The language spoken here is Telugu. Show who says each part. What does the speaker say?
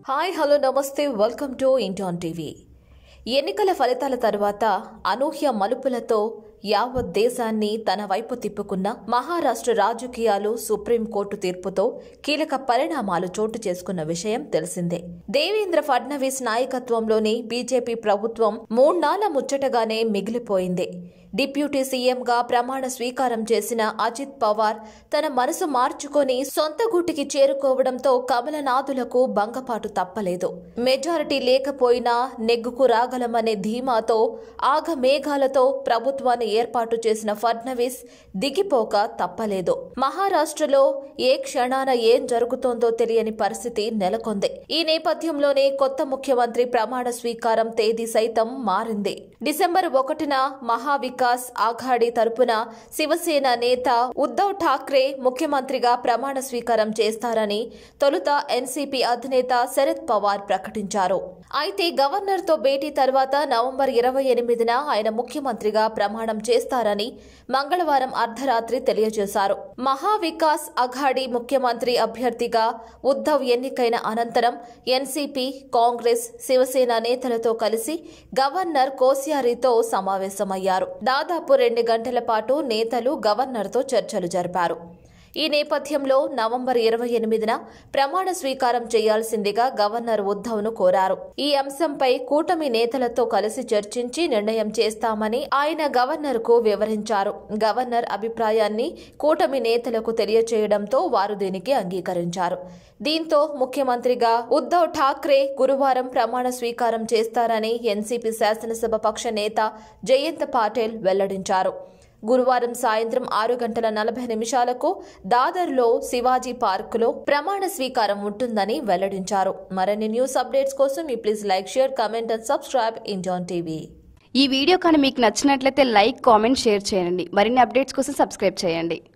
Speaker 1: హాయ్ హలో నమస్తే వెల్కమ్ టు ఇంటాన్ టీవీ ఎన్నికల ఫలితాల తర్వాత అనూహ్య మలుపులతో యావత్ దేశాన్ని తన వైపు తిప్పుకున్న మహారాష్ట్ర రాజకీయాలు సుప్రీంకోర్టు తీర్పుతో కీలక పరిణామాలు చోటు చేసుకున్న విషయం తెలిసిందే దేవేంద్ర ఫడ్నవీస్ నాయకత్వంలోని బీజేపీ ప్రభుత్వం మూడ్నాళ్ల ముచ్చటగానే మిగిలిపోయింది డిప్యూటీ సీఎంగా ప్రమాణ స్వీకారం చేసిన అజిత్ పవార్ తన మనసు మార్చుకొని సొంత గుటికి చేరుకోవడంతో కమలనాథులకు భంగపాటు తప్పలేదు మెజారిటీ లేకపోయినా నెగ్గుకు రాగలమనే ధీమాతో ఆగమేఘాలతో ప్రభుత్వాన్ని ఏర్పాటు చేసిన ఫడ్నవీస్ దిగిపోక తప్పలేదు మహారాష్ట్రలో ఏ క్షణాన ఏం జరుగుతోందో తెలియని పరిస్థితి నెలకొంది ఈ నేపథ్యంలోనే కొత్త ముఖ్యమంత్రి ప్రమాణ స్వీకారం తేదీ సైతం మారింది డిసెంబర్ ఒకటిన మహావికాస్ ఆఘాడీ తరపున శివసేన నేత ఉద్దవ్ ఠాక్రే ముఖ్యమంత్రిగా ప్రమాణ స్వీకారం చేస్తారని తొలుత ఎన్సీపీ అధినేత శరద్ పవార్ ప్రకటించారు అయితే గవర్నర్తో భేటీ తర్వాత నవంబర్ ఇరవై ఎనిమిదిన ఆయన ముఖ్యమంత్రిగా ప్రమాణం చేస్తారని మంగళవారం అర్ధరాత్రి తెలియజేశారు మహావికాస్ అఘాడీ ముఖ్యమంత్రి అభ్యర్థిగా ఉద్దవ్ ఎన్నికైన అనంతరం ఎన్సీపీ కాంగ్రెస్ శివసేన నేతలతో కలిసి గవర్నర్ కోశ్యారీతో సమావేశమయ్యారు దాదాపు రెండు గంటల పాటు నేతలు గవర్నర్తో చర్చలు జరిపారు ఈ నేపథ్యంలో నవంబర్ ఇరవై ఎనిమిదిన ప్రమాణ స్వీకారం చేయాల్సిందిగా గవర్నర్ ఉద్దవ్ను కోరారు ఈ అంశంపై కూటమి నేతలతో కలిసి చర్చించి నిర్ణయం చేస్తామని ఆయన గవర్నర్కు వివరించారు గవర్నర్ అభిప్రాయాన్ని కూటమి నేతలకు తెలియచేయడంతో వారు దీనికి అంగీకరించారు దీంతో ముఖ్యమంత్రిగా ఉద్దవ్ ఠాక్రే గురువారం ప్రమాణ స్వీకారం చేస్తారని ఎన్సీపీ శాసనసభ పక్ష నేత జయంత్ పాటిల్ వెల్లడించారు గురువారం సాయంత్రం ఆరు గంటల నలభై నిమిషాలకు దాదర్లో శివాజీ పార్కులో ప్రమాణ స్వీకారం ఉంటుందని వెల్లడించారు మరిన్ని న్యూస్ అప్డేట్స్ కోసం ఈ please like share comment and subscribe ఇంజాన్ టీవీ
Speaker 2: ఈ వీడియో కానీ మీకు నచ్చినట్లయితే లైక్ కామెంట్ షేర్ చేయండి మరిన్ని అప్డేట్స్ కోసం సబ్స్క్రైబ్ చేయండి